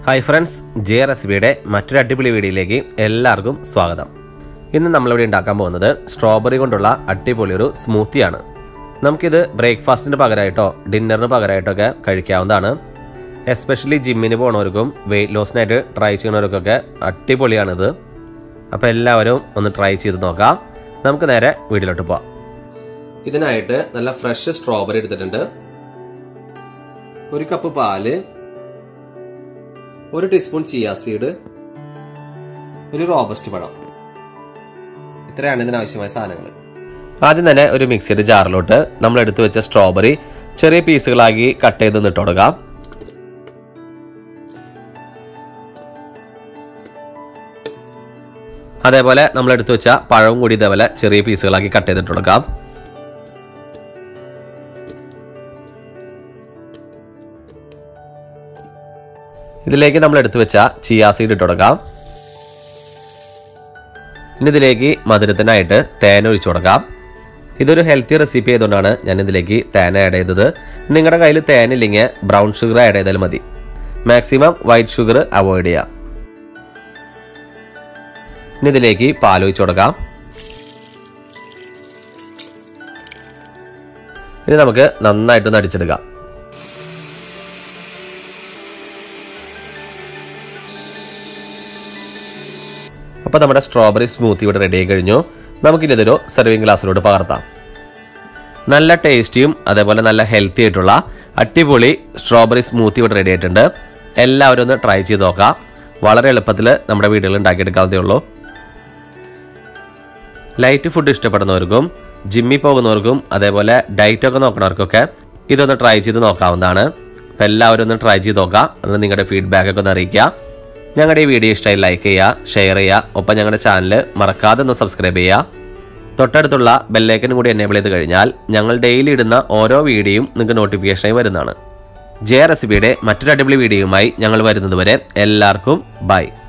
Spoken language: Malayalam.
ഹായ് ഫ്രണ്ട്സ് ജെ റെസിപ്പിയുടെ മറ്റൊരു അടിപൊളി വീഡിയോയിലേക്ക് എല്ലാവർക്കും സ്വാഗതം ഇന്ന് നമ്മളിവിടെ ഉണ്ടാക്കാൻ പോകുന്നത് സ്ട്രോബെറി കൊണ്ടുള്ള അടിപൊളി ഒരു സ്മൂത്തിയാണ് നമുക്കിത് ബ്രേക്ക്ഫാസ്റ്റിന് പകരമായിട്ടോ ഡിന്നറിന് പകരമായിട്ടോ ഒക്കെ കഴിക്കാവുന്നതാണ് എസ്പെഷ്യലി ജിമ്മിന് പോണവർക്കും വെയിറ്റ് ലോസിനായിട്ട് ട്രൈ ചെയ്യുന്നവർക്കൊക്കെ അടിപൊളിയാണിത് അപ്പോൾ എല്ലാവരും ഒന്ന് ട്രൈ ചെയ്ത് നോക്കാം നമുക്ക് നേരെ വീട്ടിലോട്ട് പോവാം ഇതിനായിട്ട് നല്ല ഫ്രഷ് സ്ട്രോബെറി എടുത്തിട്ടുണ്ട് ഒരു കപ്പ് പാല് ഒരു ടീസ്പൂൺ ചിയാ സീഡ് ഒരു റോബസ്റ്റ് പഴം ഇത്രയാണ് ഇതിനാവശ്യമായ സാധനങ്ങൾ ആദ്യം തന്നെ ഒരു മിക്സിയുടെ ജാറിലോട്ട് നമ്മൾ എടുത്തു വെച്ച സ്ട്രോബെറി ചെറിയ പീസുകളാക്കി കട്ട് ചെയ്ത് നിട്ട് കൊടുക്കാം അതേപോലെ നമ്മൾ എടുത്തു വെച്ച പഴവും കൂടി ഇതേപോലെ ചെറിയ പീസുകളാക്കി കട്ട് ചെയ്തിട്ട് കൊടുക്കാം ഇതിലേക്ക് നമ്മൾ എടുത്തു വെച്ച ചിയാ സീഡ് ഇട്ട് കൊടുക്കാം ഇനി ഇതിലേക്ക് മധുരത്തിനായിട്ട് തേൻ ഒഴിച്ചു കൊടുക്കാം ഇതൊരു ഹെൽത്തി റെസിപ്പി ആയതുകൊണ്ടാണ് ഞാൻ ഇതിലേക്ക് തേൻ ആഡ് ചെയ്തത് നിങ്ങളുടെ കയ്യിൽ തേനില്ലെങ്കിൽ ബ്രൗൺ ഷുഗർ ആഡ് ചെയ്താലും മതി മാക്സിമം വൈറ്റ് ഷുഗർ അവോയ്ഡ് ചെയ്യാം ഇനി ഇതിലേക്ക് പാൽ ഒഴിച്ചു കൊടുക്കാം ഇനി നമുക്ക് നന്നായിട്ടൊന്ന് അടിച്ചെടുക്കാം അപ്പോൾ നമ്മുടെ സ്ട്രോബെറി സ്മൂത്തി ഇവിടെ റെഡി ആയി കഴിഞ്ഞു നമുക്കിനി ഇതൊരു സെർവിങ് ഗ്ലാസ്സിലോട്ട് പകർത്താം നല്ല ടേസ്റ്റിയും അതേപോലെ നല്ല ഹെൽത്തി ആയിട്ടുള്ള അടിപൊളി സ്ട്രോബെറി സ്മൂത്തി ഇവിടെ റെഡി ആയിട്ടുണ്ട് എല്ലാവരും ഒന്ന് ട്രൈ ചെയ്ത് നോക്കാം വളരെ എളുപ്പത്തിൽ നമ്മുടെ വീടുകളിൽ ഉണ്ടാക്കിയെടുക്കാവുന്നതേ ഉള്ളൂ ലൈറ്റ് ഫുഡ് ഇഷ്ടപ്പെടുന്നവർക്കും ജിമ്മിൽ പോകുന്നവർക്കും അതേപോലെ ഡയറ്റ് ഒക്കെ നോക്കുന്നവർക്കൊക്കെ ഇതൊന്ന് ട്രൈ ചെയ്ത് നോക്കാവുന്നതാണ് അപ്പോൾ എല്ലാവരും ഒന്ന് ട്രൈ ചെയ്ത് നോക്കാം എന്നിട്ട് നിങ്ങളുടെ ഫീഡ്ബാക്ക് ഒക്കെ ഒന്ന് അറിയിക്കുക ഞങ്ങളുടെ ഈ വീഡിയോ ഇഷ്ടമായി ലൈക്ക് ചെയ്യുക ഷെയർ ചെയ്യുക ഒപ്പം ഞങ്ങളുടെ ചാനൽ മറക്കാതെ ഒന്ന് സബ്സ്ക്രൈബ് ചെയ്യുക തൊട്ടടുത്തുള്ള ബെല്ലൈക്കനും കൂടി എനേബിൾ ചെയ്ത് കഴിഞ്ഞാൽ ഞങ്ങൾ ഡെയിലി ഇടുന്ന ഓരോ വീഡിയോയും നിങ്ങൾക്ക് നോട്ടിഫിക്കേഷനായി വരുന്നതാണ് ജെ റെസിപ്പിയുടെ മറ്റൊരു അടിപൊളി വീഡിയോയുമായി ഞങ്ങൾ വരുന്നതുവരെ എല്ലാവർക്കും ബൈ